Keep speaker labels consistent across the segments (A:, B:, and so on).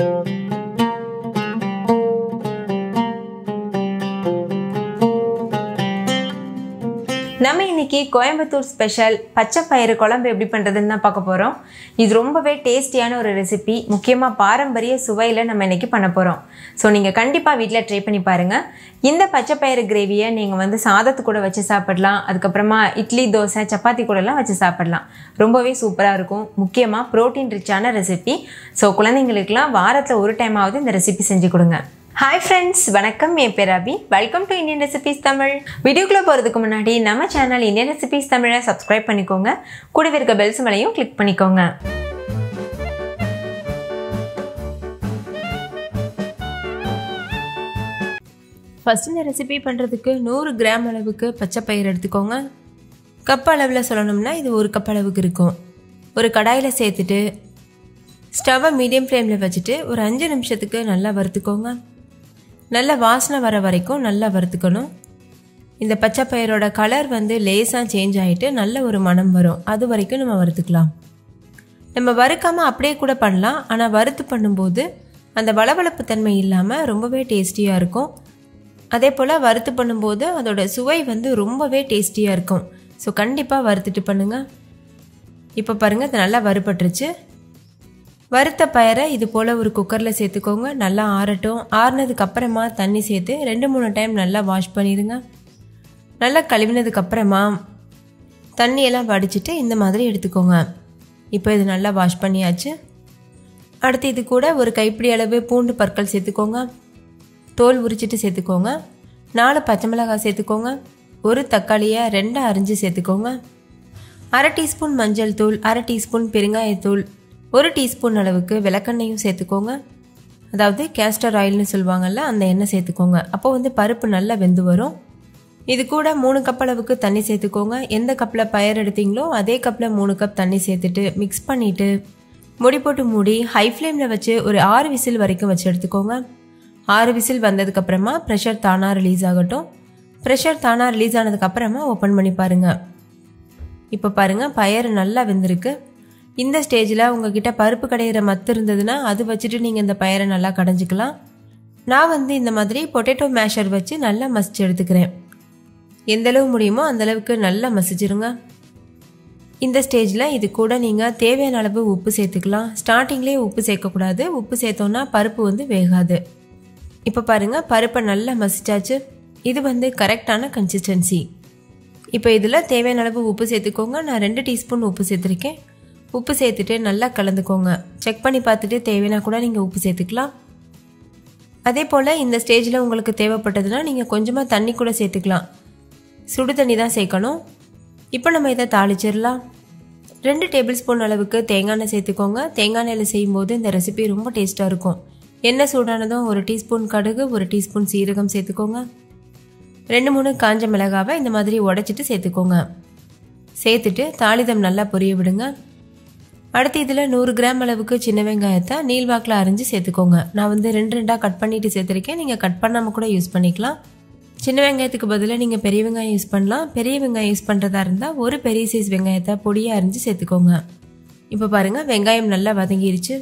A: நம்ம இன்னைக்கு கோயம்புத்தூர் ஸ்பெஷல் பச்சை பயிறு குழம்பு எப்படி பண்ணுறதுன்னு தான் பார்க்க போகிறோம் இது ரொம்பவே டேஸ்டியான ஒரு ரெசிபி முக்கியமாக பாரம்பரிய சுவையில் நம்ம இன்னைக்கு பண்ண போகிறோம் ஸோ நீங்கள் கண்டிப்பாக வீட்டில் ட்ரை பண்ணி பாருங்கள் இந்த பச்சை பயிறு கிரேவியை நீங்கள் வந்து சாதத்து கூட வச்சு சாப்பிடலாம் அதுக்கப்புறமா இட்லி தோசை சப்பாத்தி கூடலாம் வச்சு சாப்பிடலாம் ரொம்பவே சூப்பராக இருக்கும் முக்கியமாக ப்ரோட்டீன் ரிச்சான ரெசிபி ஸோ குழந்தைங்களுக்குலாம் வாரத்தில் ஒரு டைம் ஆகுது இந்த ரெசிபி செஞ்சு கொடுங்க ஹாய் ஃப்ரெண்ட்ஸ் வணக்கம் என் பேர் Abhi welcome to Indian recipes Tamil வீடியோக்குள்ளே போகிறதுக்கு முன்னாடி நம்ம சேனல் இந்தியன் ரெசிபீஸ் தமிழை சப்ஸ்கிரைப் பண்ணிக்கோங்க கூடவே இருக்க பெல்ஸ் மேலையும் கிளிக் பண்ணிக்கோங்க ஃபஸ்ட் இந்த ரெசிபி பண்ணுறதுக்கு நூறு கிராம் அளவுக்கு பச்சை பயிர் எடுத்துக்கோங்க கப் அளவில் சொல்லணும்னா இது ஒரு கப் அளவுக்கு இருக்கும் ஒரு கடாயில் சேர்த்துட்டு ஸ்டவ்வை மீடியம் ஃப்ளேமில் வச்சுட்டு ஒரு அஞ்சு நிமிஷத்துக்கு நல்லா வறுத்துக்கோங்க நல்ல வாசனை வர வரைக்கும் நல்லா வறுத்துக்கணும் இந்த பச்சை பயிரோட கலர் வந்து லேசாக சேஞ்ச் ஆகிட்டு நல்ல ஒரு மனம் வரும் அது வரைக்கும் நம்ம வறுத்துக்கலாம் நம்ம வறுக்காமல் அப்படியே கூட பண்ணலாம் ஆனால் வறுத்து பண்ணும்போது அந்த வளவளப்பு தன்மை இல்லாமல் ரொம்பவே டேஸ்டியாக இருக்கும் அதே போல் வறுத்து பண்ணும்போது அதோட சுவை வந்து ரொம்பவே டேஸ்டியாக இருக்கும் ஸோ கண்டிப்பாக வறுத்துட்டு பண்ணுங்கள் இப்போ பாருங்கள் இது நல்லா வறுபட்டுருச்சு வறுத்த பயரை இது போல் ஒரு குக்கரில் சேர்த்துக்கோங்க நல்லா ஆறட்டும் ஆறுனதுக்கு அப்புறமா தண்ணி சேர்த்து ரெண்டு மூணு டைம் நல்லா வாஷ் பண்ணிடுங்க நல்லா கழுவினதுக்கு அப்புறமா தண்ணியெல்லாம் வடிச்சிட்டு இந்த மாதிரி எடுத்துக்கோங்க இப்போ இது நல்லா வாஷ் பண்ணியாச்சு அடுத்து இது கூட ஒரு கைப்பிடி அளவு பூண்டு பற்கள் சேர்த்துக்கோங்க தோல் உரிச்சிட்டு சேர்த்துக்கோங்க நாலு பச்சை மிளகாய் சேர்த்துக்கோங்க ஒரு தக்காளியை ரெண்டாக அரிஞ்சு சேர்த்துக்கோங்க அரை டீஸ்பூன் மஞ்சள் தூள் அரை டீஸ்பூன் பெருங்காயத்தூள் ஒரு டீஸ்பூன் அளவுக்கு விளக்கெண்ணையும் சேர்த்துக்கோங்க அதாவது கேஸ்டர் ஆயில்னு சொல்லுவாங்கல்ல அந்த எண்ணெய் சேர்த்துக்கோங்க அப்போ வந்து பருப்பு நல்லா வெந்து வரும் இது கூட மூணு கப் அளவுக்கு தண்ணி சேர்த்துக்கோங்க எந்த கப்பில் பயர் எடுத்தீங்களோ அதே கப்பில் மூணு கப் தண்ணி சேர்த்துட்டு மிக்ஸ் பண்ணிவிட்டு முடி போட்டு மூடி ஹை ஃப்ளேமில் வச்சு ஒரு ஆறு விசில் வரைக்கும் வச்சு எடுத்துக்கோங்க ஆறு விசில் வந்ததுக்கப்புறமா ப்ரெஷர் தானாக ரிலீஸ் ஆகட்டும் ப்ரெஷர் தானாக ரிலீஸ் ஆனதுக்கப்புறமா ஓப்பன் பண்ணி பாருங்கள் இப்போ பாருங்கள் பயறு நல்லா வெந்திருக்கு இந்த ஸ்டேஜில் உங்ககிட்ட பருப்பு கடையிற மத்து இருந்ததுன்னா அது வச்சுட்டு நீங்கள் இந்த பயரை நல்லா கடைஞ்சிக்கலாம் நான் வந்து இந்த மாதிரி பொட்டேட்டோ மேஷர் வச்சு நல்லா மசிச்சு எடுத்துக்கிறேன் எந்த அளவு முடியுமோ அந்த அளவுக்கு நல்லா மசிச்சிருங்க இந்த ஸ்டேஜில் இது கூட நீங்கள் தேவையான அளவு உப்பு சேர்த்துக்கலாம் ஸ்டார்டிங்லேயே உப்பு சேர்க்கக்கூடாது உப்பு சேர்த்தோன்னா பருப்பு வந்து வேகாது இப்போ பாருங்கள் பருப்பை நல்லா மசிச்சாச்சு இது வந்து கரெக்டான கன்சிஸ்டன்சி இப்போ இதில் தேவையான அளவு உப்பு சேர்த்துக்கோங்க நான் ரெண்டு டீஸ்பூன் உப்பு சேர்த்துருக்கேன் உப்பு சேர்த்துட்டு நல்லா கலந்துக்கோங்க செக் பண்ணி பார்த்துட்டு தேவைன்னா கூட நீங்கள் உப்பு சேர்த்துக்கலாம் அதே போல் இந்த ஸ்டேஜில் உங்களுக்கு தேவைப்பட்டதுன்னா நீங்கள் கொஞ்சமாக தண்ணி கூட சேர்த்துக்கலாம் சுடு தண்ணி தான் சேர்க்கணும் இப்போ நம்ம இதை தாளிச்சிடலாம் ரெண்டு டேபிள் ஸ்பூன் அளவுக்கு தேங்காய் எண்ணெய் சேர்த்துக்கோங்க தேங்காய் எண்ணெயில் செய்யும்போது இந்த ரெசிபி ரொம்ப டேஸ்ட்டாக இருக்கும் எண்ணெய் சூடானதும் ஒரு டீஸ்பூன் கடுகு ஒரு டீஸ்பூன் சீரகம் சேர்த்துக்கோங்க ரெண்டு மூணு காஞ்ச மிளகாவை இந்த மாதிரி உடச்சிட்டு சேர்த்துக்கோங்க சேர்த்துட்டு தாளிதம் நல்லா பொரிய விடுங்க அடுத்து இதில் நூறு கிராம் அளவுக்கு சின்ன வெங்காயத்தை நீள்வாக்கில் அரிஞ்சு சேர்த்துக்கோங்க நான் வந்து ரெண்டு ரெண்டாக கட் பண்ணிட்டு சேர்த்துருக்கேன் நீங்கள் கட் பண்ணாமல் கூட யூஸ் பண்ணிக்கலாம் சின்ன வெங்காயத்துக்கு பதிலாக நீங்கள் பெரிய வெங்காயம் யூஸ் பண்ணலாம் பெரிய வெங்காயம் யூஸ் பண்ணுறதா இருந்தால் ஒரு பெரிய சைஸ் வெங்காயத்தை பொடியாக அரிஞ்சு சேர்த்துக்கோங்க இப்போ பாருங்கள் வெங்காயம் நல்லா வதங்கிருச்சு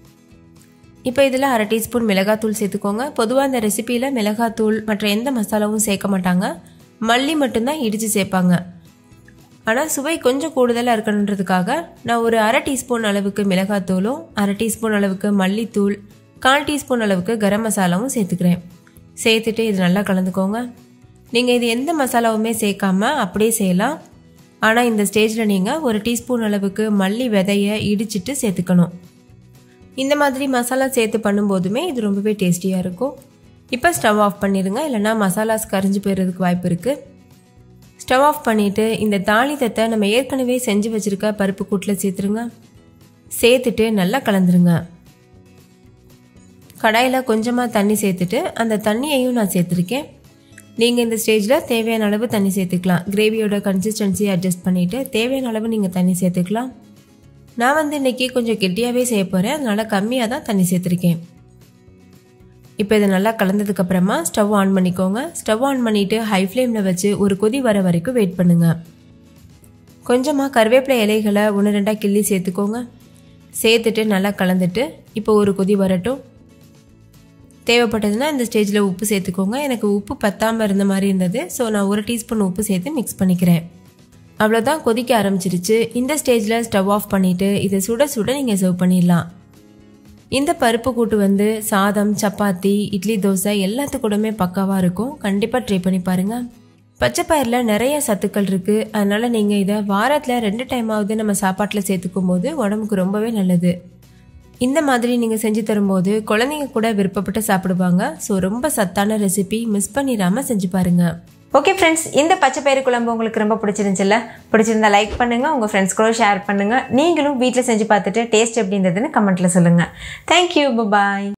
A: இப்போ இதில் அரை டீஸ்பூன் மிளகாத்தூள் சேர்த்துக்கோங்க பொதுவாக இந்த ரெசிப்பியில் மிளகாத்தூள் மற்ற எந்த மசாலாவும் சேர்க்க மாட்டாங்க மல்லி மட்டும்தான் இடித்து சேர்ப்பாங்க ஆனால் சுவை கொஞ்சம் கூடுதலாக இருக்கணுன்றதுக்காக நான் ஒரு அரை டீஸ்பூன் அளவுக்கு மிளகாத்தூளும் அரை டீஸ்பூன் அளவுக்கு மல்லித்தூள் கால் டீஸ்பூன் அளவுக்கு கரம் மசாலாவும் சேர்த்துக்கிறேன் சேர்த்துட்டு இது நல்லா கலந்துக்கோங்க நீங்கள் இது எந்த மசாலாவுமே சேர்க்காம அப்படியே செய்யலாம் ஆனால் இந்த ஸ்டேஜில் நீங்கள் ஒரு டீஸ்பூன் அளவுக்கு மல்லி விதையை இடிச்சிட்டு சேர்த்துக்கணும் இந்த மாதிரி மசாலா சேர்த்து பண்ணும்போதுமே இது ரொம்பவே டேஸ்டியாக இருக்கும் இப்போ ஸ்டவ் ஆஃப் பண்ணிடுங்க இல்லைனா மசாலாஸ் கரிஞ்சு போயிடுறதுக்கு வாய்ப்பு இருக்குது ஸ்டவ் ஆஃப் பண்ணிவிட்டு இந்த தாளிதத்தை நம்ம ஏற்கனவே செஞ்சு வச்சுருக்க பருப்பு கூட்டில் சேர்த்துருங்க சேர்த்துட்டு நல்லா கலந்துருங்க கடாயில் கொஞ்சமாக தண்ணி சேர்த்துட்டு அந்த தண்ணியையும் நான் சேர்த்துருக்கேன் நீங்கள் இந்த ஸ்டேஜில் தேவையான அளவு தண்ணி சேர்த்துக்கலாம் கிரேவியோட கன்சிஸ்டன்சி அட்ஜஸ்ட் பண்ணிவிட்டு தேவையான அளவு நீங்கள் தண்ணி சேர்த்துக்கலாம் நான் வந்து இன்றைக்கி கொஞ்சம் கெட்டியாகவே செய்ய போகிறேன் அதனால் கம்மியாக தான் தண்ணி சேர்த்துருக்கேன் இப்போ இதை நல்லா கலந்ததுக்கப்புறமா ஸ்டவ் ஆன் பண்ணிக்கோங்க ஸ்டவ் ஆன் பண்ணிவிட்டு ஹை ஃப்ளேமில் வச்சு ஒரு கொதி வர வரைக்கும் வெயிட் பண்ணுங்கள் கொஞ்சமாக கருவேப்பிலை இலைகளை ஒன்று ரெண்டாக கிள்ளி சேர்த்துக்கோங்க சேர்த்துட்டு நல்லா கலந்துட்டு இப்போ ஒரு கொதி வரட்டும் தேவைப்பட்டதுன்னா இந்த ஸ்டேஜில் உப்பு சேர்த்துக்கோங்க எனக்கு உப்பு பத்தாமல் இருந்த மாதிரி இருந்தது ஸோ நான் ஒரு டீஸ்பூன் உப்பு சேர்த்து மிக்ஸ் பண்ணிக்கிறேன் அவ்வளோதான் கொதிக்க ஆரம்பிச்சிருச்சு இந்த ஸ்டேஜில் ஸ்டவ் ஆஃப் பண்ணிவிட்டு இதை சுட சுட நீங்கள் சர்வ் பண்ணிடலாம் இந்த பருப்பு கூட்டு வந்து சாதம் சப்பாத்தி இட்லி தோசை எல்லாத்துக்கூடமே பக்காவாக இருக்கும் கண்டிப்பாக ட்ரை பண்ணி பாருங்கள் பச்சை பயிரில் நிறைய சத்துக்கள் இருக்குது அதனால் நீங்கள் இதை வாரத்தில் ரெண்டு டைமாவது நம்ம சாப்பாட்டில் சேர்த்துக்கும் போது உடம்புக்கு ரொம்பவே நல்லது இந்த மாதிரி நீங்கள் செஞ்சு தரும்போது குழந்தைங்க கூட விருப்பப்பட்டு சாப்பிடுவாங்க ஸோ ரொம்ப சத்தான ரெசிபி மிஸ் பண்ணிடாமல் செஞ்சு பாருங்கள்
B: ஓகே ஃப்ரெண்ட்ஸ் இந்த பச்சை பயிறு குழம்பு உங்களுக்கு ரொம்ப பிடிச்சிருந்துச்சுல்ல பிடிச்சிருந்தா லைக் பண்ணுங்க உங்க ஃப்ரெண்ட்ஸ் கூட ஷேர் பண்ணுங்க நீங்களும் வீட்டில் செஞ்சு பார்த்துட்டு டேஸ்ட் எப்படி இருந்ததுன்னு கமெண்ட்ல சொல்லுங்க தேங்க்யூ பாய்